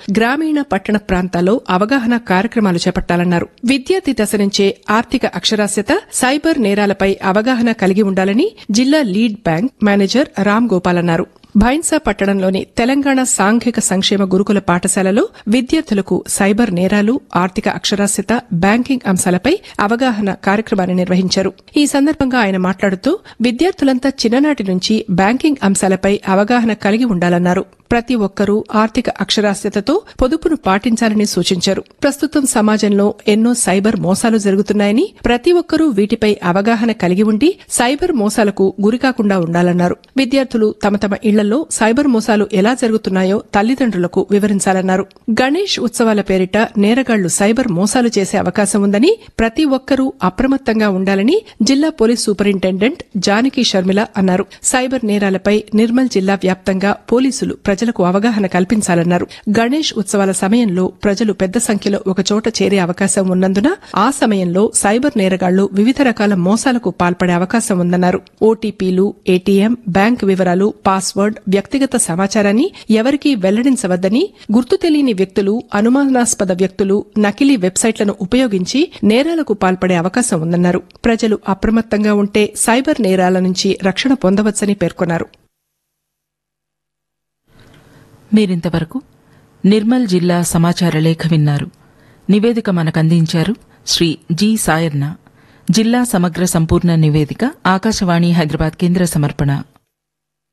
గ్రామీణ పట్టణ ప్రాంతాల్లో అవగాహన కార్యక్రమాలు చేపట్టాలన్నారు విద్యార్థి దశ నుంచే ఆర్థిక అక్షరాస్యత సైబర్ నేరాలపై అవగాహన కలిగి ఉండాలని జిల్లా lead bank manager Ram Gopal అన్నారు భైన్సా పట్టణంలోని తెలంగాణ సాంఘిక సంక్షేమ గురుకుల పాఠశాలలో విద్యార్థులకు సైబర్ నేరాలు ఆర్థిక అక్షరాస్యత బ్యాంకింగ్ అంశాలపై అవగాహన కార్యక్రమాన్ని నిర్వహించారు ఈ సందర్భంగా ఆయన మాట్లాడుతూ విద్యార్థులంతా చిన్ననాటి నుంచి బ్యాంకింగ్ అంశాలపై అవగాహన కలిగి ఉండాలన్నారు ప్రతి ఒక్కరూ ఆర్థిక అక్షరాస్యతతో పొదుపును పాటించాలని సూచించారు ప్రస్తుతం సమాజంలో ఎన్నో సైబర్ మోసాలు జరుగుతున్నాయని ప్రతి ఒక్కరూ వీటిపై అవగాహన కలిగి ఉండి సైబర్ మోసాలకు గురికాకుండా ఉండాలన్నారు విద్యార్థులు తమ తమ ఇళ్లలో సైబర్ మోసాలు ఎలా జరుగుతున్నాయో తల్లిదండ్రులకు వివరించాలన్నారు గణేష్ ఉత్సవాల పేరిట నేరగాళ్లు సైబర్ మోసాలు చేసే అవకాశం ఉందని ప్రతి ఒక్కరూ అప్రమత్తంగా ఉండాలని జిల్లా పోలీస్ సూపరింటెండెంట్ జానకి షర్మిల అన్నారు సైబర్ నేరాలపై నిర్మల్ జిల్లా వ్యాప్తంగా పోలీసులు ప్రజలకు అవగాహన కల్పించాలన్నారు గణేష్ ఉత్సవాల సమయంలో ప్రజలు పెద్ద సంఖ్యలో ఒకచోట చేరే అవకాశం ఉన్నందున ఆ సమయంలో సైబర్ నేరగాళ్లు వివిధ రకాల మోసాలకు పాల్పడే అవకాశం ఉందన్నారు ఓటీపీలు ఏటీఎం బ్యాంక్ వివరాలు పాస్వర్డ్ వ్యక్తిగత సమాచారాన్ని ఎవరికీ వెల్లడించవద్దని గుర్తు తెలియని వ్యక్తులు అనుమానాస్పద వ్యక్తులు నకిలీ వెబ్సైట్లను ఉపయోగించి నేరాలకు పాల్పడే అవకాశం ఉందన్నారు ప్రజలు అప్రమత్తంగా ఉంటే సైబర్ నేరాల నుంచి రక్షణ పొందవచ్చని పేర్కొన్నారు మీరింతవరకు నిర్మల్ జిల్లా సమాచార లేఖ విన్నారు నివేదిక మనకందించారు శ్రీ జి సాయర్న జిల్లా సమగ్ర సంపూర్ణ నివేదిక ఆకాశవాణి హైదరాబాద్ కేంద్ర సమర్పణ